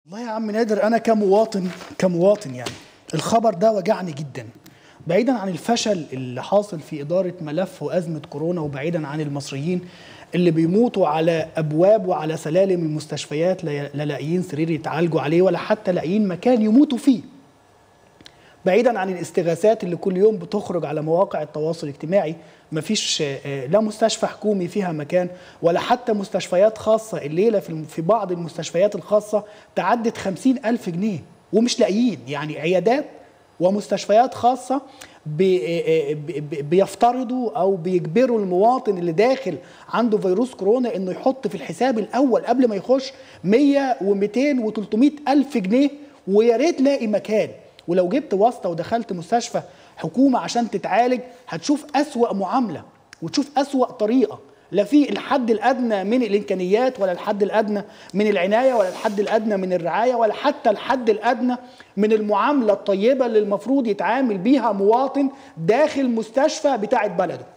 والله يا عم نادر انا كمواطن كمواطن يعني الخبر ده وجعني جدا بعيدا عن الفشل اللي حاصل في اداره ملف وازمه كورونا وبعيدا عن المصريين اللي بيموتوا على ابواب وعلى سلالم المستشفيات لا لا لاقيين سرير يتعالجوا عليه ولا حتى لاقيين مكان يموتوا فيه بعيدا عن الاستغاثات اللي كل يوم بتخرج على مواقع التواصل الاجتماعي مفيش آه، لا مستشفى حكومي فيها مكان ولا حتى مستشفيات خاصة الليلة في الم- في بعض المستشفيات الخاصة تعدت خمسين ألف جنيه ومش لاقيين يعني عيادات ومستشفيات خاصة بي- آه، بي- بي- بيفترضوا أو بيجبروا المواطن اللي داخل عنده فيروس كورونا إنه يحط في الحساب الأول قبل ما يخش 100 و200 و300 ألف جنيه ويا ريت لاقي مكان ولو جبت واسطه ودخلت مستشفى حكومه عشان تتعالج هتشوف اسوا معامله وتشوف اسوا طريقه لا في الحد الادنى من الامكانيات ولا الحد الادنى من العنايه ولا الحد الادنى من الرعايه ولا حتى الحد الادنى من المعامله الطيبه اللي المفروض يتعامل بيها مواطن داخل مستشفى بتاعه بلده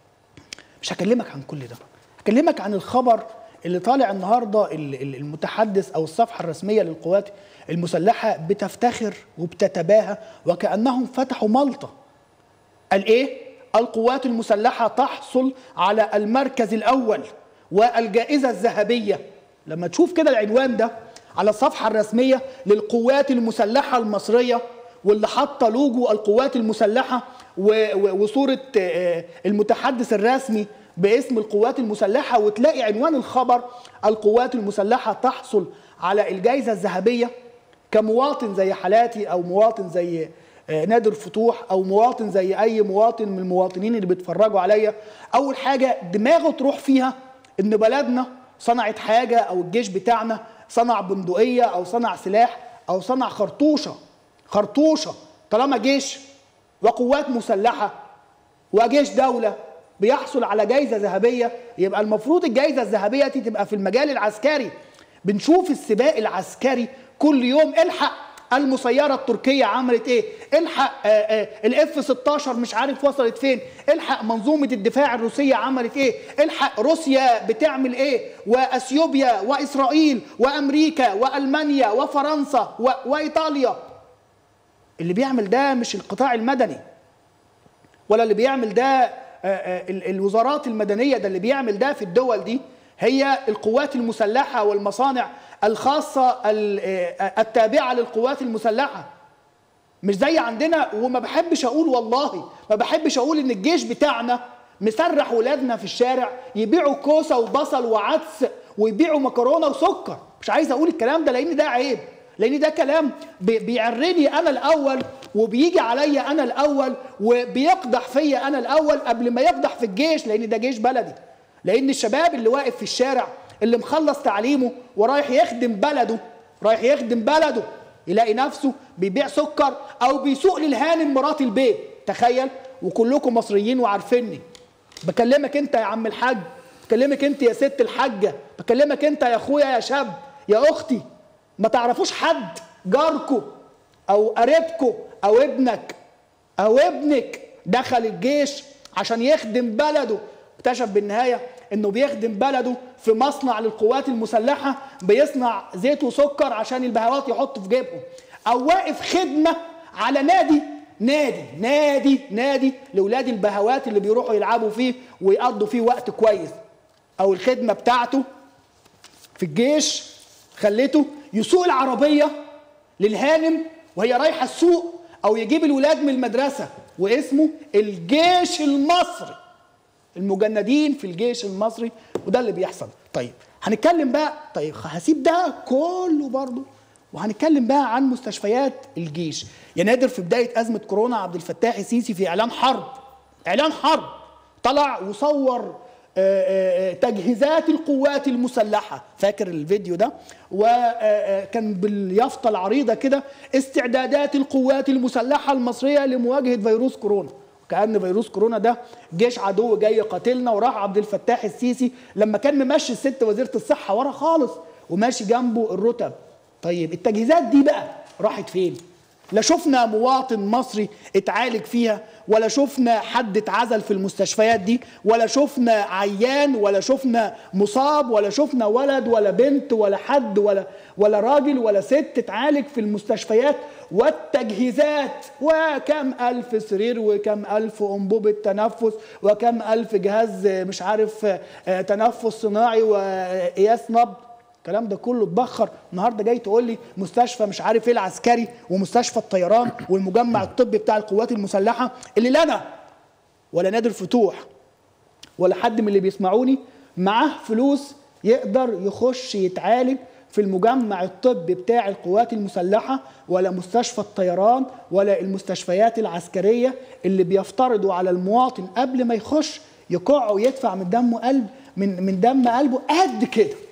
مش هكلمك عن كل ده هكلمك عن الخبر اللي طالع النهارده ال- ال- المتحدث او الصفحه الرسميه للقوات المسلحه بتفتخر وبتتباهى وكانهم فتحوا ملطه قال ايه القوات المسلحه تحصل على المركز الاول والجائزه الذهبيه لما تشوف كده العنوان ده على الصفحه الرسميه للقوات المسلحه المصريه واللي حاطه لوجو القوات المسلحه و- و- وصوره آه، المتحدث الرسمي باسم القوات المسلحه وتلاقي عنوان الخبر القوات المسلحه تحصل على الجائزه الذهبيه كمواطن زي حالاتي او مواطن زي آه، نادر فتوح او مواطن زي اي مواطن من المواطنين اللي بيتفرجوا عليا اول حاجه دماغه تروح فيها ان بلدنا صنعت حاجه او الجيش بتاعنا صنع بندقيه او صنع سلاح او صنع خرطوشه خرطوشه طالما جيش وقوات مسلحه وجيش دوله بيحصل على جائزه ذهبيه يبقى المفروض الجائزه الذهبيه دي تبقى في المجال العسكري بنشوف السباق العسكري كل يوم الحق المسيره التركيه عملت ايه الحق الاف 16 مش عارف وصلت فين الحق منظومه الدفاع الروسيه عملت ايه الحق روسيا بتعمل ايه واثيوبيا واسرائيل وامريكا والمانيا وفرنسا و- وايطاليا اللي بيعمل ده مش القطاع المدني ولا اللي بيعمل ده آه، آه، ال- الوزارات المدنية ده اللي بيعمل ده في الدول دي هي القوات المسلحة والمصانع الخاصة ال- آه، التابعة للقوات المسلحة مش زي عندنا وما بحبش اقول والله ما بحبش اقول ان الجيش بتاعنا مسرح ولادنا في الشارع يبيعوا كوسه وبصل وعدس ويبيعوا مكرونه وسكر مش عايز اقول الكلام ده لان ده عيب لان ده كلام بي- بيعرني انا الاول وبيجي عليا انا الاول وبيقدح فيا انا الاول قبل ما يقدح في الجيش لان ده جيش بلدي لان الشباب اللي واقف في الشارع اللي مخلص تعليمه ورايح يخدم بلده رايح يخدم بلده يلاقي نفسه بيبيع سكر او بيسوق للهانم مرات البيت تخيل وكلكم مصريين وعارفيني بكلمك انت يا عم الحاج بكلمك انت يا ست الحاجه بكلمك انت يا اخويا يا شاب يا اختي ما تعرفوش حد جاركو او قريبكو او ابنك او ابنك دخل الجيش عشان يخدم بلده اكتشف بالنهايه انه بيخدم بلده في مصنع للقوات المسلحه بيصنع زيت وسكر عشان البهوات يحطوا في جيبهم او واقف خدمه على نادي نادي نادي نادي لاولاد البهوات اللي بيروحوا يلعبوا فيه ويقضوا فيه وقت كويس او الخدمه بتاعته في الجيش خليته يسوق العربيه للهانم وهي رايحه السوق او يجيب الولاد من المدرسه واسمه الجيش المصري المجندين في الجيش المصري وده اللي بيحصل طيب هنتكلم بقى طيب هسيب ده كله برضه وهنتكلم بقى عن مستشفيات الجيش يا نادر في بدايه ازمه كورونا عبد الفتاح السيسي في اعلان حرب اعلان حرب طلع وصور آه، آه، تجهيزات القوات المسلحه فاكر الفيديو ده وكان باليافطه العريضه كده استعدادات القوات المسلحه المصريه لمواجهه فيروس كورونا كأن فيروس كورونا ده جيش عدو جاي قاتلنا وراح عبد الفتاح السيسي لما كان ممشي الست وزيره الصحه ورا خالص وماشي جنبه الرتب طيب التجهيزات دي بقى راحت فين لا شفنا مواطن مصري اتعالج فيها ولا شفنا حد اتعزل في المستشفيات دي ولا شفنا عيان ولا شفنا مصاب ولا شفنا ولد ولا بنت ولا حد ولا ولا راجل ولا ست اتعالج في المستشفيات والتجهيزات وكم ألف سرير وكم ألف أنبوبة تنفس وكم ألف جهاز مش عارف تنفس صناعي وقياس نبض الكلام ده كله اتبخر النهارده جاي تقول لي مستشفى مش عارف ايه العسكري ومستشفى الطيران والمجمع الطبي بتاع القوات المسلحه اللي لا انا ولا نادر فتوح ولا حد من اللي بيسمعوني معاه فلوس يقدر يخش يتعالج في المجمع الطبي بتاع القوات المسلحه ولا مستشفى الطيران ولا المستشفيات العسكريه اللي بيفترضوا على المواطن قبل ما يخش يقع ويدفع من دمه قلب من من دم قلبه قد كده